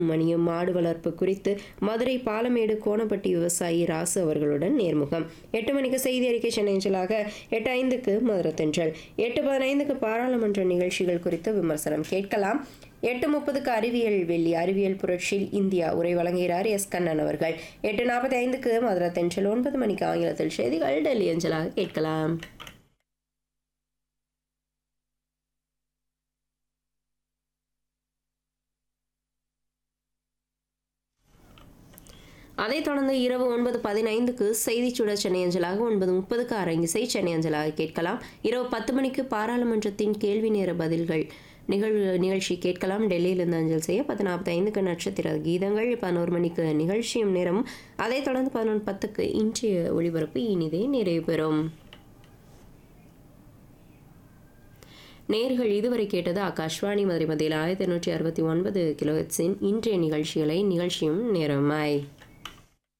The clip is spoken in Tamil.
மணியும் மாடு வளர்ப்பு குறித்து மதுரை பாலமேடு கோணப்பட்டி விவசாயி ராசு அவர்களுடன் நேர்முகம் எட்டு மணிக்கு செய்தி அறிக்கை சென்னைஞ்சலாக எட்டு ஐந்துக்கு மதுரை தென்றல் எட்டு பதினைந்துக்கு பாராளுமன்ற நிகழ்ச்சிகள் குறித்து விமர்சனம் கேட்கலாம் எட்டு முப்பதுக்கு அறிவியல் வெள்ளி அறிவியல் புரட்சியில் இந்தியா உரை வழங்குகிறார் எஸ் கண்ணன் அவர்கள் எட்டு நாற்பத்தி ஐந்துக்கு மதுரை தென்றல் ஒன்பது மணிக்கு ஆங்கிலத்தில் செய்திகள் டெல்லி அஞ்சலாக கேட்கலாம் அதைத் தொடர்ந்து இரவு ஒன்பது பதினைந்துக்கு செய்திச் சுடர் சென்னை அஞ்சலாக ஒன்பது முப்பதுக்கு அரங்கிசை சென்னை அஞ்சலாக கேட்கலாம் இரவு பத்து மணிக்கு பாராளுமன்றத்தின் கேள்வி நேர பதில்கள் நிகழ்வு நிகழ்ச்சி கேட்கலாம் டெல்லியிலிருந்து அஞ்சல் செய்ய பத்து நாற்பத்தி ஐந்துக்கு நட்சத்திர கீதங்கள் பதினோரு மணிக்கு நிகழ்ச்சியும் நேரம் அதைத் தொடர்ந்து பதினொன்று பத்துக்கு இன்றைய ஒளிபரப்பு இனிதே நிறைவு பெறும் நேர்கள் இதுவரை கேட்டது ஆகாஷ்வாணி மதுரை மத்தியில் ஆயிரத்தி எண்ணூற்றி அறுபத்தி ஒன்பது கிலோஹெட்ஸின் இன்றைய நிகழ்ச்சிகளை நிகழ்ச்சியும் நேரமாய்